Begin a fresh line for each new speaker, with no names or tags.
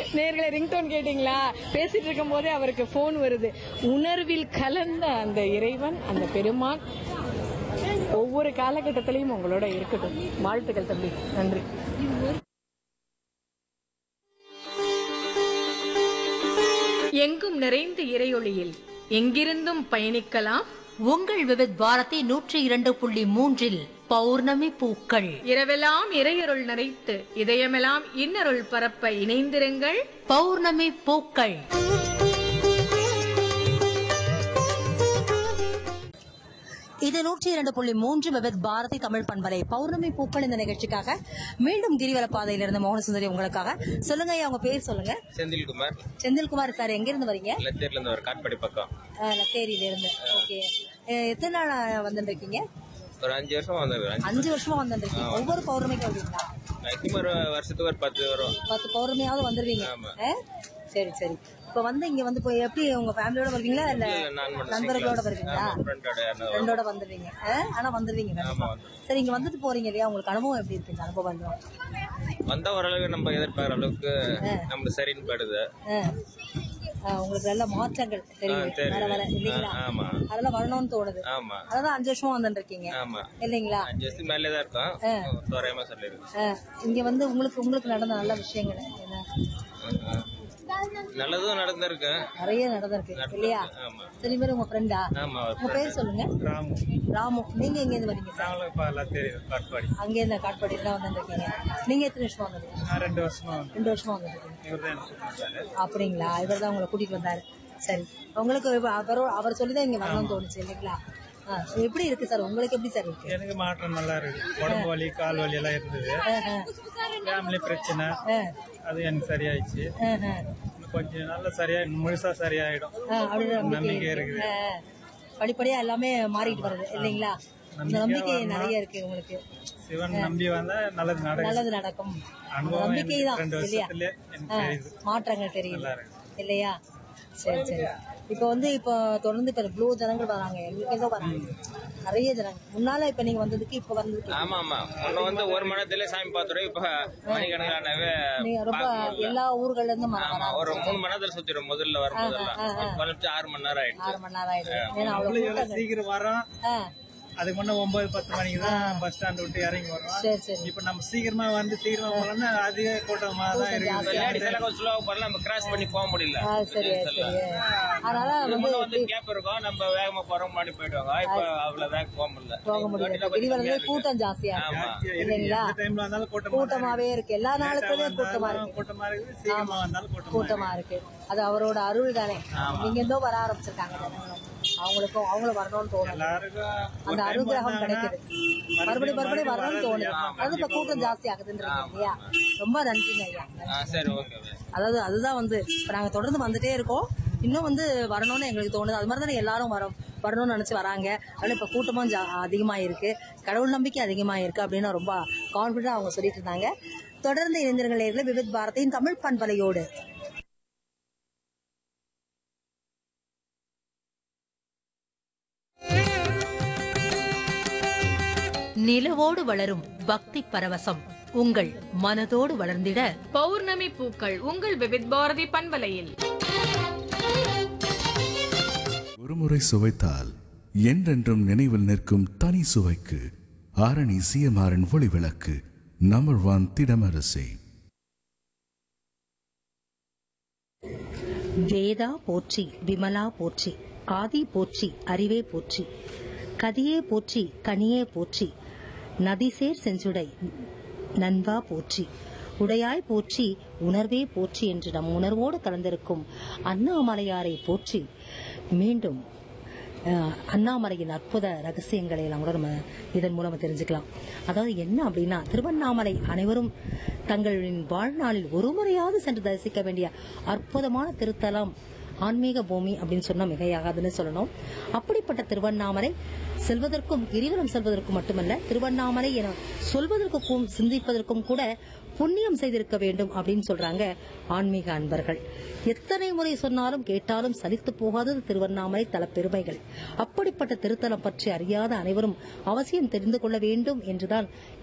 நேர்களை ரிங்டோன் கேட்டீங்களா பேசிட்டு இருக்கும் போதே அவருக்கு போன் வருது உணர்வில் கலந்த அந்த இறைவன் அந்த பெருமான் ஒவ்வொரு காலகட்டத்திலையும் உங்களோட இருக்கட்டும் வாழ்த்துக்கள் தம்பி நன்றி எங்கும் நிறைந்த இறையொளியில் எங்கிருந்தும் பயணிக்கலாம்
உங்கள் விவித் பாரதி நூற்றி இரண்டு புள்ளி மூன்றில் பௌர்ணமி பூக்கள்
இரவெல்லாம் இறையருள் நிறைத்து இதயமெல்லாம் இன்னருள் பரப்ப இணைந்திருங்கள்
பௌர்ணமி பூக்கள் இது நூற்றி இரண்டு புள்ளி மூன்று விவித் பாரதி தமிழ் பண்பலை பௌர்ணமி பூக்கள் இந்த நிகழ்ச்சிக்காக மீண்டும் கிரிவல பாதையிலிருந்து மோகன சுந்தரி உங்களுக்காக சொல்லுங்க ஐயா, உங்க பேர் சொல்லுங்க
செந்தில்குமார்
செந்தில்குமார் சார் எங்க இருந்து வரீங்க
லத்தேர்ல இருந்து ஒரு காட்பாடி பக்கம்
லத்தேரியில இருந்து ஓகே எத்தனை நாள் வந்துட்டு இருக்கீங்க
ஒரு அஞ்சு வருஷம் வந்தது
அஞ்சு வருஷமா வந்துட்டு இருக்கீங்க ஒவ்வொரு பௌர்ணமிக்கு வருவீங்களா
மேக்சிமம் ஒரு வருஷத்துக்கு ஒரு பத்து வரும்
பத்து பௌர்ணமியாவது வந்துருவீங்க
ஆமா.
ஆ? சரி சரி இப்ப வந்து இங்க வந்து போய் எப்படி உங்க ஃபேமிலியோட வருவீங்களா இல்ல
நான் மட்டும்
நண்பர்களோட வருவீங்களா
ஃப்ரெண்டோட
ஃப்ரெண்டோட வந்துருவீங்க ஆ? ஆனா வந்துருவீங்க கண்டிப்பா சரி இங்க வந்துட்டு போறீங்க இல்லையா உங்களுக்கு அனுபவம் எப்படி இருக்கு இந்த அனுபவம் வந்து
வந்தா ஓரளவுக்கு நம்ம எதிர்பார்க்குற அளவுக்கு நம்மளுக்கு சரின்னு படுது
ஆ. ஆ, உங்களுக்கு நல்ல மாற்றங்கள் தெரியும்
தெரியுது.
வர வர இல்லைங்களா
ஆ, ஆமா.
அதெல்லாம் வரணும்னு தோணுது
ஆமா
அதான் அஞ்சு வருஷமா வந்துட்டு இருக்கீங்க
ஆமா
இல்லைங்களா
அஞ்சு வருஷத்துக்கு மேலே தான் இருக்கும் தோராயமா சொல்லிருக்கு
ஆ, இங்க வந்து உங்களுக்கு உங்களுக்கு நடந்த நல்ல விஷயங்கள் என்ன
நல்லதும் நடந்திருக்கு
நிறைய நடந்திருக்கு இல்லையா
ஆமா
சரி பேர் உங்க ஃப்ரெண்டா
ஆமா ஒரு
உங்க பேர் சொல்லுங்க
ராமு
ராமு நீங்க எங்க இருந்து வரீங்க சார்
நாங்களும் இப்போ லத்தேரி காட்பாடி
அங்கே இருந்து காட்பாடியில் தான் வந்துருக்கீங்க நீங்க எத்தனை வருஷமா வந்தீங்க
நான் ரெண்டு வருஷமா
ரெண்டு வருஷமா வந்துருக்கீங்க
இவர் தான் எனக்கு கூப்பிட்டாரு.
அப்படிங்களா இவர் தான் உங்களை கூட்டிட்டு வந்தாரு சரி உங்களுக்கு இப்ப அவரோ அவர் சொல்லி தான் இங்க வரணும்னு தோணுச்சு இல்லைங்களா ஆ, எப்படி இருக்கு சார் உங்களுக்கு எப்படி சார் இருக்கு
எனக்கு மாற்றம் நல்லா இருக்கு உடம்பு வலி கால் வலி எல்லாம் இருந்தது
ஆ, ஆ,
ஃபேமிலி பிரச்சனை
ஆ,
அது எனக்கு சரியாயிடுச்சு
ஆ, ஆ.
இன்னும் கொஞ்சம் நல்லா சரியா முழுசா சரியாயிடும்
ஆ, அப்படின்னு
நம்பிக்கை
நம்பிக்கை
இருக்குது
ஆ, ஆ. படிப்படியா எல்லாமே மாறிட்டு வருது இல்லைங்களா இந்த நம்பிக்கை நிறைய இருக்கு உங்களுக்கு
சிவன் நம்பி வந்தா நல்லது நடக்கும்
நல்லது நடக்கும்
அனுபவம்
நம்பிக்கை
எனக்கு
தான்
ரெண்டு
இல்லையா
வருஷத்துல எனக்கு
ஆ,
தெரியுது
மாற்றங்கள் தெரியுது
நல்லா இருக்கு
இல்லையா சரி சரி இப்போ வந்து இப்போ தொடர்ந்து இப்போ ப்ளூ ஜனங்கள் வராங்க எங்களுக்கு ஏதோ வராங்க நிறைய ஜனங்கள் முன்னால இப்போ நீங்க வந்ததுக்கு இப்போ வந்ததுக்கு
ஆமா ஆமா முன்ன வந்து ஒரு மணி நேரத்துல சாமி பார்த்துருவோம் இப்ப மணிக்கணக்கானவே
நீங்க ரொம்ப எல்லா ஊர்கள்ல இருந்து ம-
ஆமா ஒரு மூணு மணி நேரத்துல சுத்திடும் முதல்ல வரும்போதெல்லாம் குறைஞ்சு ஆறு மணி நேரம் ஆயிடுச்சு
ஆறு மணி நேரம் ஆயிடுது ஏன்னா அவ்வளவு கூட்டங்கள்.
சீக்கிரம் வரோம்
ஆ,
அதுக்கு முன்ன ஒன்பது பத்து மணிக்கு தான் பஸ் ஸ்டாண்ட் விட்டு இறங்கி வரோம்
சரி சரி
இப்ப நம்ம சீக்கிரமா வந்து சீக்கிரமா போனோம்னா அதிக கூட்டமா தான் இருக்கு
லேடிஸ் எல்லாம் கொஞ்சம் ஸ்லோவா போறலாம் நம்ம கிராஸ் பண்ணி போக முடியல
ஆ, சரி சரி அதனால வந்து
முன்ன வந்து கேப் இருக்கும் நம்ம வேகமா போறோம் மாடி போயிடுவாங்க இப்ப அவ்வளவு வேகம் போக முடியல
போக முடியல கிரிவலத்துல கூட்டம் ஜாஸ்தியா
ஆமா
இல்லைங்களா
எந்த டைம்ல வந்தாலும் கூட்டமா
கூட்டமாவே இருக்கு எல்லா நாளுக்குமே கூட்டமா இருக்கு
கூட்டமா இருக்குது சீக்கிரமா வந்தாலும் கூட்டமா
கூட்டமா இருக்கு அது அவரோட அருள் தானே இங்க இருந்தோ வர ஆரம்பிச்சிருக்காங்க ஜனங்களும். அவங்களுக்கும் அவங்களும் வரணும்னு தோணும்
எல்லாருக்கும்
அந்த அனுகிரகம் கிடைக்குது மறுபடியும் மறுபடியும் வரணும்னு தோணுது அது இப்ப கூட்டம் ஜாஸ்தி ஆகுதுன்றீங்க இல்லையா ரொம்ப நன்றிங்க ஐயா
ஆ, சரி ஓகே
அதாவது அதுதான் வந்து இப்ப நாங்க தொடர்ந்து வந்துட்டே இருக்கோம் இன்னும் வந்து வரணும்னு எங்களுக்கு தோணுது அது மாதிரி தானே எல்லாரும் வரோம் வரணும்னு நினைச்சு வராங்க அதனால இப்ப கூட்டமும் ஜா- அதிகமா இருக்கு கடவுள் நம்பிக்கை அதிகமா இருக்கு அப்படின்னு ரொம்ப கான்பிடண்டா அவங்க சொல்லிட்டு இருந்தாங்க தொடர்ந்து இணைந்திருங்கள் நேயர்களே, விவித் பாரதியின் தமிழ் பண்பலையோடு நிலவோடு வளரும் பக்தி பரவசம் உங்கள் மனதோடு வளர்ந்திட
பௌர்ணமி பூக்கள் உங்கள் விவித் பாரதி பண்பலையில்
ஒருமுறை சுவைத்தால் என்றென்றும் நினைவில் நிற்கும் தனி சுவைக்கு ஆரணி சிஎம்ஆரின் ஒளி விளக்கு நம்பர் ஒன் திடமரசி
வேதா போற்றி விமலா போற்றி ஆதி போற்றி அறிவே போற்றி கதியே போற்றி கனியே போற்றி நதிசேர் செஞ்சுடை நண்பா போற்றி உடையாய் போற்றி உணர்வே போற்றி என்று நம் உணர்வோடு கலந்திருக்கும் அண்ணாமலையாரை போற்றி மீண்டும் அஹ், அண்ணாமலையின் அற்புத ரகசியங்களை எல்லாம் கூட நம்ம இதன் மூலமா தெரிஞ்சுக்கலாம் அதாவது என்ன அப்படின்னா திருவண்ணாமலை அனைவரும் தங்களின் வாழ்நாளில் ஒரு முறையாவது சென்று தரிசிக்க வேண்டிய அற்புதமான திருத்தலம் ஆன்மீக பூமி அப்படின்னு சொன்னா மிகையாகாதுன்னு சொல்லணும் அப்படிப்பட்ட திருவண்ணாமலை செல்வதற்கும் கிரிவலம் செல்வதற்கும் மட்டுமல்ல திருவண்ணாமலை என சொல்வதற்கும் சிந்திப்பதற்கும் கூட புண்ணியம் செய்திருக்க வேண்டும் அப்படின்னு சொல்றாங்க ஆன்மீக அன்பர்கள் எத்தனை முறை சொன்னாலும் கேட்டாலும் சலித்து போகாதது திருவண்ணாமலை தல பெருமைகள் அப்படிப்பட்ட திருத்தலம் பற்றி அறியாத அனைவரும் அவசியம் தெரிந்து கொள்ள வேண்டும் என்றுதான்